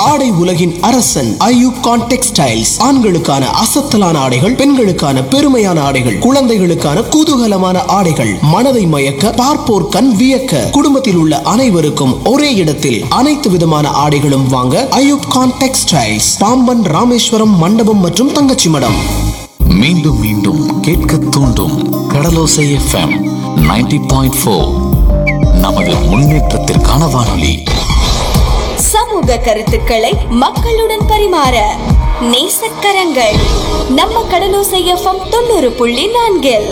ஆடை உலகின் அரசன் ஐயூப் கான் டெக்ஸ்டைல்ஸ் ஆண்களுக்கான அசத்தலான ஆடைகள் பெண்களுக்கான பெருமையான ஆடைகள் குழந்தைகளுக்கான குதூகலமான ஆடைகள் மனதை மயக்க பார்ப்போர் கண் வியக்க குடும்பத்தில் உள்ள அனைவருக்கும் ஒரே இடத்தில் அனைத்து விதமான ஆடைகளும் வாங்க ஐயூப் கான் டெக்ஸ்டைல்ஸ் பாம்பன் ராமேஸ்வரம் மண்டபம் மற்றும் தங்கச்சி மடம் மீண்டும் மீண்டும் கேட்க தூண்டும் கடலோசை எஃப்எம் 90.4 பாயிண்ட் நமது முன்னேற்றத்திற்கான வானொலி சமூக கருத்துக்களை மக்களுடன் பரிமாற நேசக்கரங்கள் நம்ம கடலோசை எஃப்எம் தொண்ணூறு புள்ளி நான்கில்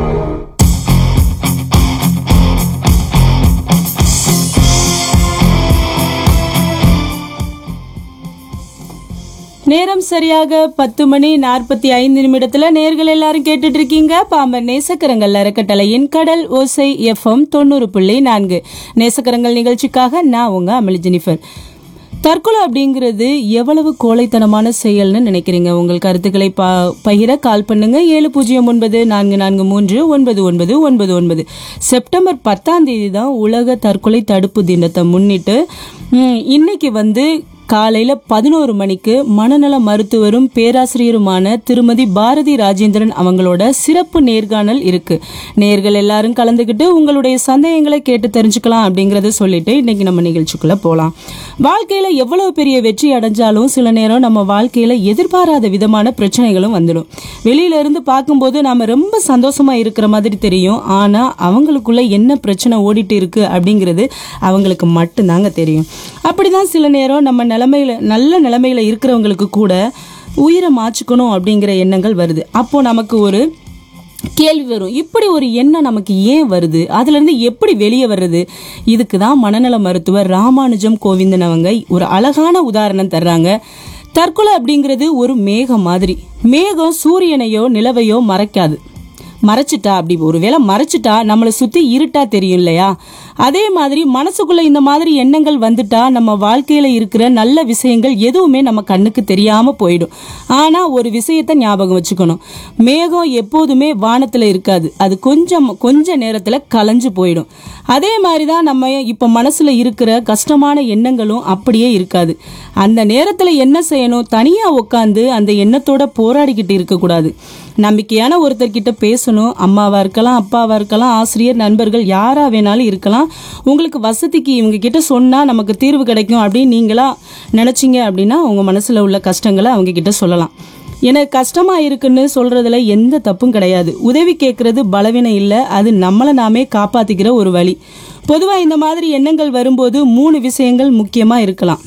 நேரம் சரியாக பத்து மணி நாற்பத்தி ஐந்து நிமிடத்துல நேர்கள் எல்லாரும் கேட்டுட்டு இருக்கீங்க பாம்பர் நேசக்கரங்கள் அறக்கட்டளையின் கடல் ஓசை எஃப்எம் தொண்ணூறு புள்ளி நான்கு நேசக்கரங்கள் நிகழ்ச்சிக்காக நான் உங்க அமளி ஜெனிஃபர் தற்கொலை அப்படிங்கிறது எவ்வளவு கோழைத்தனமான செயல்னு நினைக்கிறீங்க உங்கள் கருத்துக்களை ப பகிர கால் பண்ணுங்க ஏழு பூஜ்ஜியம் ஒன்பது நான்கு நான்கு மூன்று ஒன்பது ஒன்பது ஒன்பது ஒன்பது செப்டம்பர் பத்தாம் தேதி தான் உலக தற்கொலை தடுப்பு தினத்தை முன்னிட்டு ம், இன்னைக்கு வந்து காலையில பதினோரு மணிக்கு மனநல மருத்துவரும் பேராசிரியருமான திருமதி பாரதி ராஜேந்திரன் அவங்களோட சிறப்பு நேர்காணல் இருக்கு நேர்கள் எல்லாரும் கலந்துக்கிட்டு உங்களுடைய சந்தேகங்களை கேட்டு தெரிஞ்சுக்கலாம் அப்படிங்கறத சொல்லிட்டு இன்னைக்கு நம்ம நிகழ்ச்சிக்குள்ள போலாம் வாழ்க்கையில எவ்வளவு பெரிய வெற்றி அடைஞ்சாலும் சில நேரம் நம்ம வாழ்க்கையில எதிர்பாராத விதமான பிரச்சனைகளும் வந்துடும் வெளியில இருந்து பார்க்கும்போது நாம ரொம்ப சந்தோஷமா இருக்கிற மாதிரி தெரியும் ஆனா அவங்களுக்குள்ள என்ன பிரச்சனை ஓடிட்டு இருக்கு அப்படிங்கிறது அவங்களுக்கு மட்டும்தாங்க தெரியும் அப்படிதான் சில நேரம் நம்ம நிலைமையில நல்ல நிலைமையில இருக்கிறவங்களுக்கு கூட உயிரை மாச்சுக்கணும் அப்படிங்கிற எண்ணங்கள் வருது அப்போ நமக்கு ஒரு கேள்வி வரும் இப்படி ஒரு எண்ணம் நமக்கு ஏன் வருது அதுல இருந்து எப்படி வெளியே வர்றது இதுக்கு தான் மனநல மருத்துவர் ராமானுஜம் கோவிந்தன் அவங்க ஒரு அழகான உதாரணம் தர்றாங்க தற்கொலை அப்படிங்கிறது ஒரு மேகம் மாதிரி மேகம் சூரியனையோ நிலவையோ மறைக்காது மறைச்சிட்டா அப்படி ஒருவேளை மறைச்சிட்டா நம்மளை சுத்தி இருட்டா தெரியும் இல்லையா அதே மாதிரி மனசுக்குள்ள இந்த மாதிரி எண்ணங்கள் வந்துட்டா நம்ம வாழ்க்கையில இருக்கிற நல்ல விஷயங்கள் எதுவுமே நம்ம கண்ணுக்கு தெரியாம போயிடும் ஆனா ஒரு விஷயத்த ஞாபகம் வச்சுக்கணும் மேகம் எப்போதுமே வானத்துல இருக்காது அது கொஞ்சம் கொஞ்ச நேரத்துல கலைஞ்சு போயிடும் அதே மாதிரி தான் நம்ம இப்ப மனசுல இருக்கிற கஷ்டமான எண்ணங்களும் அப்படியே இருக்காது அந்த நேரத்துல என்ன செய்யணும் தனியா உட்காந்து அந்த எண்ணத்தோட போராடிக்கிட்டு இருக்கக்கூடாது நம்பிக்கையான ஒருத்தர்கிட்ட பேசணும் அம்மாவா இருக்கலாம் அப்பாவா இருக்கலாம் ஆசிரியர் நண்பர்கள் யாரா வேணாலும் இருக்கலாம் உங்களுக்கு வசதிக்கு இவங்க கிட்ட சொன்னா நமக்கு தீர்வு கிடைக்கும் அப்படின்னு நீங்களா நினைச்சீங்க அப்படின்னா உங்க மனசுல உள்ள கஷ்டங்களை அவங்க கிட்ட சொல்லலாம் எனக்கு கஷ்டமா இருக்குன்னு சொல்றதுல எந்த தப்பும் கிடையாது உதவி கேட்கறது பலவீனம் இல்லை அது நம்மளை நாமே காப்பாத்திக்கிற ஒரு வழி பொதுவா இந்த மாதிரி எண்ணங்கள் வரும்போது மூணு விஷயங்கள் முக்கியமா இருக்கலாம்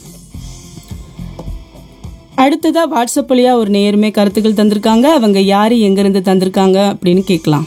அடுத்ததா வாட்ஸ்அப் வழியா ஒரு நேருமே கருத்துக்கள் தந்திருக்காங்க அவங்க யாரு எங்க இருந்து தந்திருக்காங்க அப்படின்னு கேட்கலாம்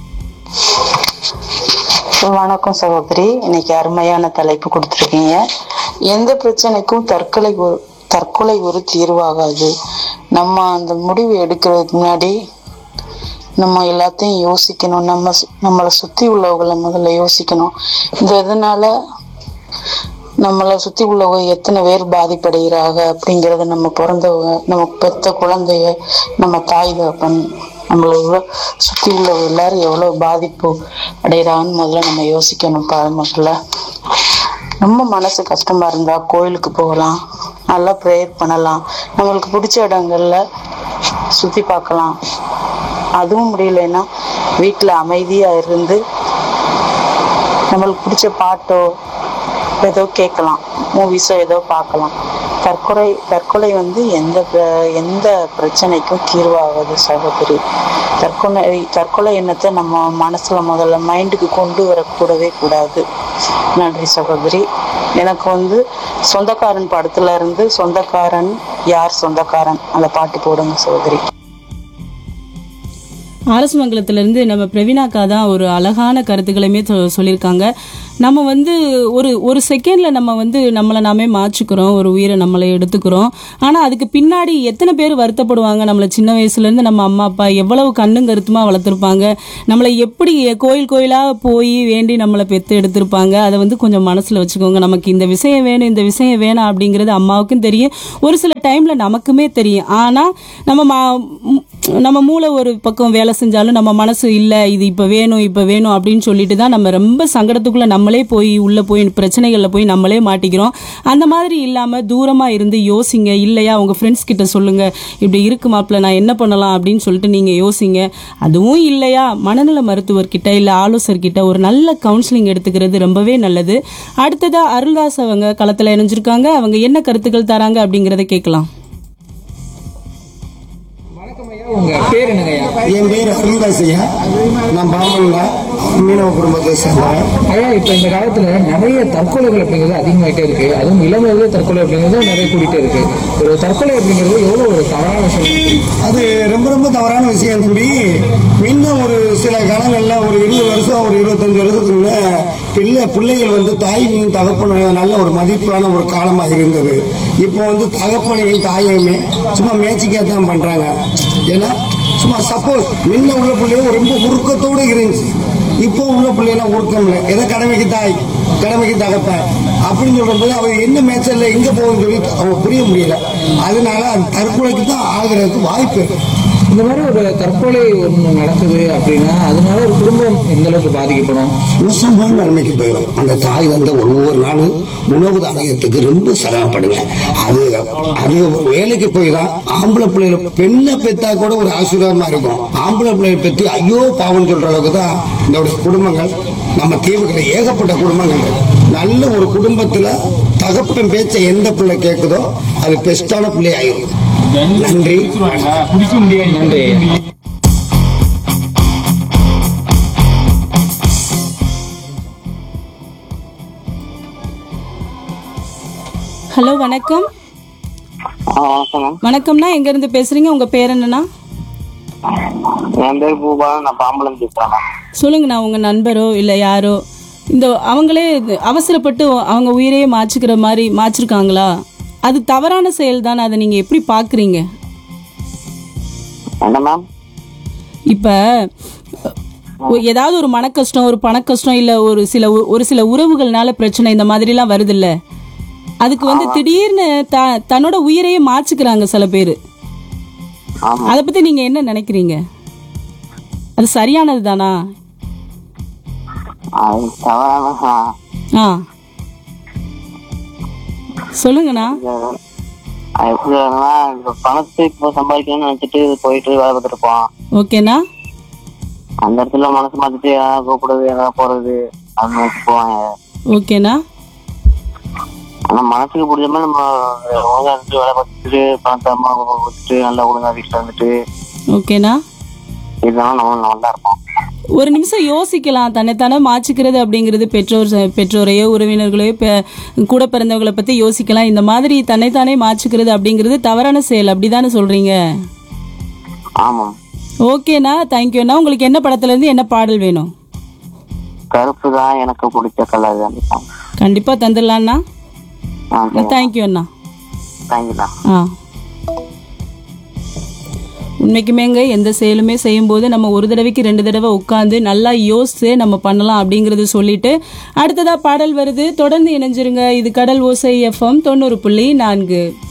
வணக்கம் சகோதரி இன்னைக்கு அருமையான தலைப்பு கொடுத்துருக்கீங்க எந்த பிரச்சனைக்கும் தற்கொலை ஒரு தற்கொலை ஒரு தீர்வாகாது நம்ம அந்த முடிவு எடுக்கிறதுக்கு முன்னாடி நம்ம எல்லாத்தையும் யோசிக்கணும் நம்ம சு- நம்மளை சுத்தி உள்ளவங்களை முதல்ல யோசிக்கணும் இந்த இதனால நம்மளை சுத்தி உள்ளவங்க எத்தனை பேர் பாதிப்படைகிறாங்க அப்படிங்கறத நம்ம பிறந்தவங்க நம்ம பெத்த குழந்தைய நம்ம தாய் தகப்பன் நம்மளை உள்ள சுத்தி உள்ளவங்க எல்லாரும் எவ்வளவு பாதிப்பு அடைகிறாங்கன்னு முதல்ல நம்ம யோசிக்கணும் பா முதல்ல ரொம்ப மனசு கஷ்டமா இருந்தா கோயிலுக்கு போகலாம் நல்லா ப்ரேயர் பண்ணலாம் நம்மளுக்கு பிடிச்ச இடங்கள்ல சுத்தி பார்க்கலாம் அதுவும் முடியலைன்னா வீட்டுல அமைதியா இருந்து நம்மளுக்கு பிடிச்ச பாட்டோ ஏதோ கேட்கலாம் மூவிஸோ ஏதோ பார்க்கலாம் தற்கொலை தற்கொலை வந்து எந்த பிர- எந்த பிரச்சனைக்கும் தீர்வாகாது சகோதரி தற்கொலை தற்கொலை எண்ணத்தை நம்ம மனசுல முதல்ல மைண்டுக்கு கொண்டு வரக்கூடவே கூடாது நன்றி சகோதரி எனக்கு வந்து சொந்தக்காரன் படத்துல இருந்து சொந்தக்காரன் யார் சொந்தக்காரன் அந்த பாட்டு போடுங்க சகோதரி அரசமங்கலத்திலேருந்து நம்ம பிரவீனாக்கா தான் ஒரு அழகான கருத்துக்களையுமே சொ- சொல்லியிருக்காங்க நம்ம வந்து ஒரு ஒரு செகண்டில் நம்ம வந்து நம்மளை நாமே மாற்றிக்கிறோம் ஒரு உயிரை நம்மளை எடுத்துக்கிறோம் ஆனால் அதுக்கு பின்னாடி எத்தனை பேர் வருத்தப்படுவாங்க நம்மளை சின்ன வயசுலேருந்து நம்ம அம்மா அப்பா எவ்வளவு கண்ணும் கருத்துமாக வளர்த்துருப்பாங்க நம்மளை எப்படி கோயில் கோயிலாக போய் வேண்டி நம்மளை பெற்று எடுத்திருப்பாங்க அதை வந்து கொஞ்சம் மனசில் வச்சுக்கோங்க நமக்கு இந்த விஷயம் வேணும் இந்த விஷயம் வேணாம் அப்படிங்கிறது அம்மாவுக்கும் தெரியும் ஒரு சில டைமில் நமக்குமே தெரியும் ஆனால் நம்ம மா- ம், நம்ம மூளை ஒரு பக்கம் வேலை செஞ்சாலும் நம்ம மனசு இல்லை இது இப்போ வேணும் இப்போ வேணும் அப்படின்னு சொல்லிட்டு தான் நம்ம ரொம்ப சங்கடத்துக்குள்ள நம்ம நம்மளே போய் உள்ள போய் பிரச்சனைகள்ல போய் நம்மளே மாட்டிக்கிறோம் அந்த மாதிரி இல்லாம தூரமா இருந்து யோசிங்க இல்லையா உங்க ஃப்ரெண்ட்ஸ் கிட்ட சொல்லுங்க இப்படி இருக்கு மாப்பிள்ள நான் என்ன பண்ணலாம் அப்படின்னு சொல்லிட்டு நீங்க யோசிங்க அதுவும் இல்லையா மனநல மருத்துவர்கிட்ட இல்ல ஆலோசகர்கிட்ட ஒரு நல்ல கவுன்சிலிங் எடுத்துக்கிறது ரொம்பவே நல்லது அடுத்ததா அருள்தாஸ் அவங்க களத்துல இணைஞ்சிருக்காங்க அவங்க என்ன கருத்துக்கள் தராங்க அப்படிங்கறத கேட்கலாம் உங்க பேர் என்னங்கய்யா என் பேர் அருள்தாஸ் ஐயா நான் பாமன்ல மீனவ குடும்பத்தை சேர்ந்தவன் ஐயா இப்ப இந்த காலத்துல நிறைய தற்கொலைகள் அப்படிங்கிறது அதிகமாயிட்டே இருக்கு அதுவும் இளம் வயதிலே தற்கொலை அப்படிங்கிறது நிறைய கூட்டிட்டே இருக்கு ஒரு தற்கொலை அப்படிங்கிறது எவ்வளவு ஒரு தவறான விஷயம் அது ரொம்ப ரொம்ப தவறான விஷயம் தம்பி இன்னும் ஒரு சில காலங்கள்ல ஒரு இருபது வருஷம் ஒரு இருபத்தஞ்சு வருஷத்துக்குள்ள பிள்ளை பிள்ளைகள் வந்து தாயும் தகப்பனையும் நல்ல ஒரு மதிப்பான ஒரு காலமாக இருந்தது இப்போ வந்து தகப்பனையும் தாயையுமே சும்மா மேய்ச்சிக்கா தான் பண்றாங்க ஏன்னா சும்மா சப்போஸ் முன்ன உள்ள பிள்ளைங்க ரொம்ப உருக்கத்தோடு இருந்துச்சு இப்போ உள்ள பிள்ளைலாம் உருக்கம் இல்லை எதை கடமைக்கு தாய் கடமைக்கு தகப்பன் அப்படின்னு சொல்லும்போது அவங்க என்ன மேய்ச்சல்ல எங்க போகுதுன்னு சொல்லி அவங்க புரிய முடியல அதனால அது தற்கொலைக்கு தான் ஆகுறதுக்கு வாய்ப்பு இருக்கு இந்த மாதிரி ஒரு தற்கொலை ஒண்ணு நடக்குது அப்படின்னா அதனால ஒரு குடும்பம் எந்த அளவுக்கு பாதிக்கப்படும் மோசமான நிலைமைக்கு போயிடும் அந்த தாய் வந்து ஒவ்வொரு நாளும் உணவு தானியத்துக்கு ரொம்ப சிரமப்படுங்க அது அது வேலைக்கு போய் தான் ஆம்பளை பிள்ளைகளை பெண்ணை பெத்தா கூட ஒரு ஆசீர்வாதமா இருக்கும் ஆம்பளை பிள்ளைகளை பெற்று ஐயோ பாவம் சொல்ற அளவுக்கு தான் இந்த குடும்பங்கள் நம்ம தீவுகளில் ஏகப்பட்ட குடும்பங்கள் இருக்கு. நல்ல ஒரு குடும்பத்துல தகப்பன் பேச்ச எந்த பிள்ளை கேட்குதோ அது பெஸ்டான பிள்ளை ஆயிரும் நன்றி நன்றி ஹலோ வணக்கம் வணக்கம் வணக்கம்னா எங்க இருந்து பேசுறீங்க உங்க பேர் என்னன்னா என் பேர் பூபா நான் பாம்பலம் பேசுறேன் சொல்லுங்கண்ணா உங்க நண்பரோ இல்ல யாரோ இந்த அவங்களே இது அவசரப்பட்டு அவங்க உயிரையே மாச்சுக்கிற மாதிரி மாச்சிருக்காங்களா அது தவறான செயல் தானே அதை நீங்க எப்படி பாக்குறீங்க என்ன மேம் இப்ப ஒ- ஏதாவது ஒரு மன கஷ்டம் ஒரு பண கஷ்டம் இல்ல ஒரு சில உ- ஒரு சில உறவுகள்னால பிரச்சனை இந்த மாதிரி எல்லாம் வருது இல்ல அதுக்கு வந்து திடீர்னு த தன்னோட உயிரையே மாச்சுக்கிறாங்க சில பேர் அத பத்தி நீங்க என்ன நினைக்கிறீங்க அது சரியானது தானா அது தவறான ஆ சொல்லுங்கண்ணா அது எப்படி சொல்றதுன்னா, இப்ப பணத்தை இப்போ சம்பாதிக்கணும்னு நினைச்சிட்டு போயிட்டு வேலை பார்த்துட்டு இருப்போம் ஓகேண்ணா அந்த இடத்துல மனசு மாத்திட்டு யாராவது கூப்பிடுறது யாராவது போறது அது நினைச்சு போவாங்க ஓகேண்ணா ஆனா மனசுக்கு பிடிச்ச மாதிரி நம்ம ஒழுங்கா இருந்துட்டு வேலை பார்த்துட்டு பணத்தை அம்மா அப்பா கொடுத்துட்டு நல்லா ஒழுங்கா வீட்டுல இருந்துட்டு ஓகேண்ணா இதெல்லாம் நம்ம நல்லா இருப்போம் ஒரு நிமிஷம் யோசிக்கலாம் தன்னைத்தானே மாச்சிக்கிறது அப்படிங்கிறது பெற்றோர் ச- பெற்றோரையோ உறவினர்களையோ பெ- கூட பிறந்தவங்களை பத்தி யோசிக்கலாம் இந்த மாதிரி தன்னைத்தானே மாச்சிக்கிறது அப்படிங்கிறது தவறான செயல் அப்படிதானே சொல்றீங்க ஆமா ஓகேண்ணா தேங்க்யூண்ணா உங்களுக்கு என்ன படத்துல இருந்து என்ன பாடல் வேணும் கருப்பு தான் எனக்கு பிடிச்ச கலர் தான் கண்டிப்பா தந்துடலாம்ண்ணா தேங்க்யூ அண்ணா தேங்க்யூண்ணா ஆ உண்மைக்குமேங்க எந்த செயலுமே செய்யும்போது நம்ம ஒரு தடவைக்கு ரெண்டு தடவை உட்காந்து நல்லா யோசிச்சு நம்ம பண்ணலாம் அப்படிங்கறது சொல்லிட்டு அடுத்ததா பாடல் வருது தொடர்ந்து இணைஞ்சிருங்க இது கடல் ஓசை எஃப்எம் தொண்ணூறு புள்ளி நான்கு